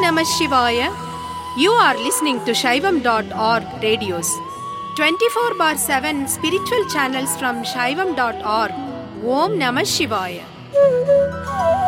Namah Shivaya. You are listening to Shaivam.org radios. 24 bar 7 spiritual channels from Shaivam.org. Om Namah Shivaya.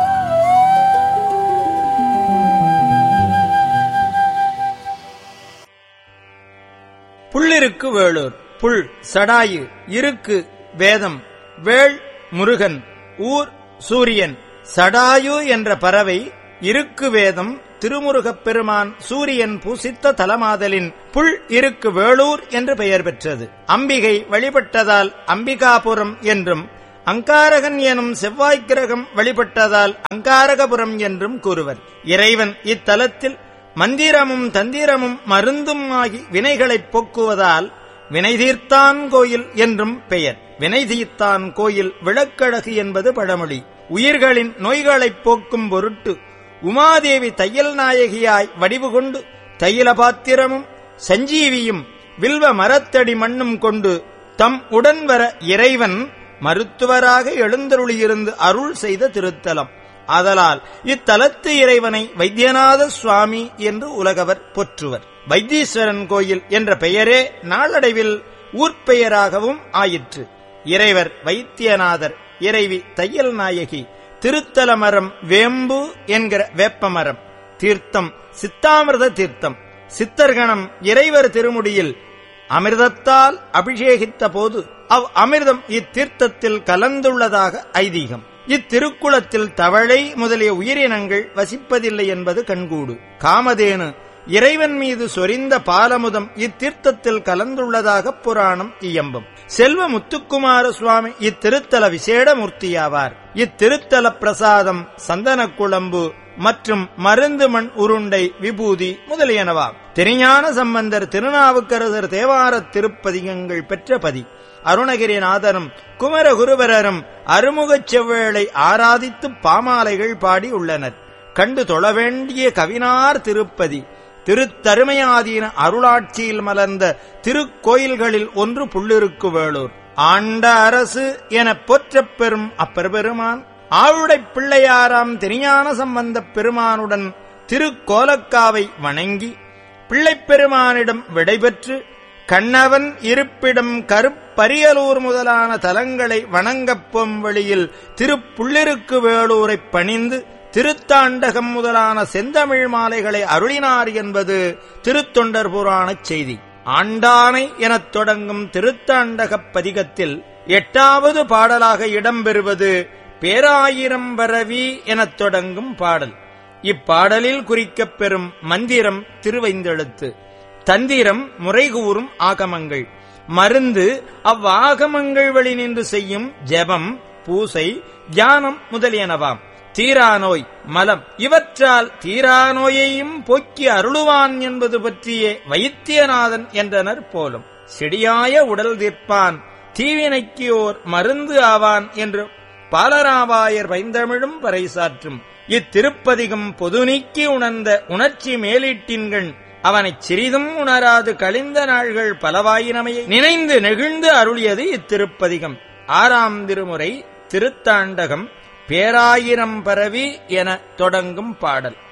புள்ளிருக்கு Velur புல் சடாயு இருக்கு வேதம் வேள் முருகன் ஊர் சூரியன் சடாயு என்ற பறவை இருக்கு வேதம் திருமுருகப் பெருமான் சூரியன் பூசித்த தலமாதலின் புல் இருக்கு வேளூர் என்று பெயர் பெற்றது அம்பிகை வழிபட்டதால் அம்பிகாபுரம் என்றும் அங்காரகன் எனும் செவ்வாய்க் கிரகம் வழிபட்டதால் அங்காரகபுரம் என்றும் கூறுவர் இறைவன் இத்தலத்தில் மந்திரமும் தந்திரமும் மருந்தும் ஆகி வினைகளைப் போக்குவதால் வினைதீர்த்தான் கோயில் என்றும் பெயர் வினைதீர்த்தான் கோயில் விளக்கழகு என்பது பழமொழி உயிர்களின் நோய்களைப் போக்கும் பொருட்டு உமாதேவி தையல் நாயகியாய் வடிவு கொண்டு தையல பாத்திரமும் சஞ்சீவியும் வில்வ மரத்தடி மண்ணும் கொண்டு தம் உடன் வர இறைவன் மருத்துவராக எழுந்தருளியிருந்து அருள் செய்த திருத்தலம் ஆதலால் இத்தலத்து இறைவனை வைத்தியநாத சுவாமி என்று உலகவர் போற்றுவர் வைத்தீஸ்வரன் கோயில் என்ற பெயரே நாளடைவில் ஊர்ப்பெயராகவும் ஆயிற்று இறைவர் வைத்தியநாதர் இறைவி தையல் நாயகி திருத்தல மரம் வேம்பு என்கிற வேப்பமரம் தீர்த்தம் சித்தாமிர்த தீர்த்தம் சித்தர்கணம் இறைவர் திருமுடியில் அமிர்தத்தால் அபிஷேகித்த போது அவ் அமிர்தம் இத்தீர்த்தத்தில் கலந்துள்ளதாக ஐதீகம் இத்திருக்குளத்தில் தவளை முதலிய உயிரினங்கள் வசிப்பதில்லை என்பது கண்கூடு காமதேனு இறைவன் மீது சொரிந்த பாலமுதம் இத்தீர்த்தத்தில் கலந்துள்ளதாக புராணம் இயம்பும் செல்வ முத்துக்குமார சுவாமி இத்திருத்தல விசேட மூர்த்தியாவார் இத்திருத்தல பிரசாதம் சந்தன குழம்பு மற்றும் மருந்து மண் உருண்டை விபூதி முதலியனவாம் திருஞான சம்பந்தர் திருநாவுக்கரசர் தேவாரத் திருப்பதிகங்கள் பெற்ற பதி அருணகிரிநாதரும் குமரகுருபரரும் அருமுகச் செவ்வேளை ஆராதித்து பாமாலைகள் பாடி உள்ளனர் கண்டு தொழ வேண்டிய கவினார் திருப்பதி திருத்தருமையாதீன அருளாட்சியில் மலர்ந்த திருக்கோயில்களில் ஒன்று புள்ளிருக்கு வேளூர் ஆண்ட அரசு எனப் போற்றப் பெறும் அப்பெருமான் ஆவுடைப் பிள்ளையாராம் திருஞான சம்பந்தப் பெருமானுடன் திருக்கோலக்காவை வணங்கி பிள்ளைப் பெருமானிடம் விடைபெற்று கண்ணவன் இருப்பிடம் கருப்பரியலூர் முதலான தலங்களை வணங்கப் போம் வழியில் திருப்புள்ளிருக்கு வேளூரைப் பணிந்து திருத்தாண்டகம் முதலான செந்தமிழ் மாலைகளை அருளினார் என்பது திருத்தொண்டர் புராணச் செய்தி ஆண்டானை எனத் தொடங்கும் திருத்தாண்டகப் பதிகத்தில் எட்டாவது பாடலாக இடம்பெறுவது பேராயிரம் பரவி எனத் தொடங்கும் பாடல் இப்பாடலில் குறிக்கப் பெறும் மந்திரம் திருவைந்தெழுத்து தந்திரம் முறைகூறும் ஆகமங்கள் மருந்து அவ்வாகமங்கள் வழி நின்று செய்யும் ஜெபம் பூசை தியானம் முதலியனவாம் தீராநோய் மலம் இவற்றால் தீராநோயையும் போக்கி அருளுவான் என்பது பற்றியே வைத்தியநாதன் என்றனர் போலும் செடியாய உடல் தீர்ப்பான் தீவினைக்கு ஓர் மருந்து ஆவான் என்று பாலராவாயர் வைந்தமிழும் பறைசாற்றும் இத்திருப்பதிகம் பொது நீக்கி உணர்ந்த உணர்ச்சி மேலீட்டின்கண் அவனைச் சிறிதும் உணராது கழிந்த நாள்கள் பலவாயினமையை நினைந்து நெகிழ்ந்து அருளியது இத்திருப்பதிகம் ஆறாம் திருமுறை திருத்தாண்டகம் பேராயிரம் பரவி என தொடங்கும் பாடல்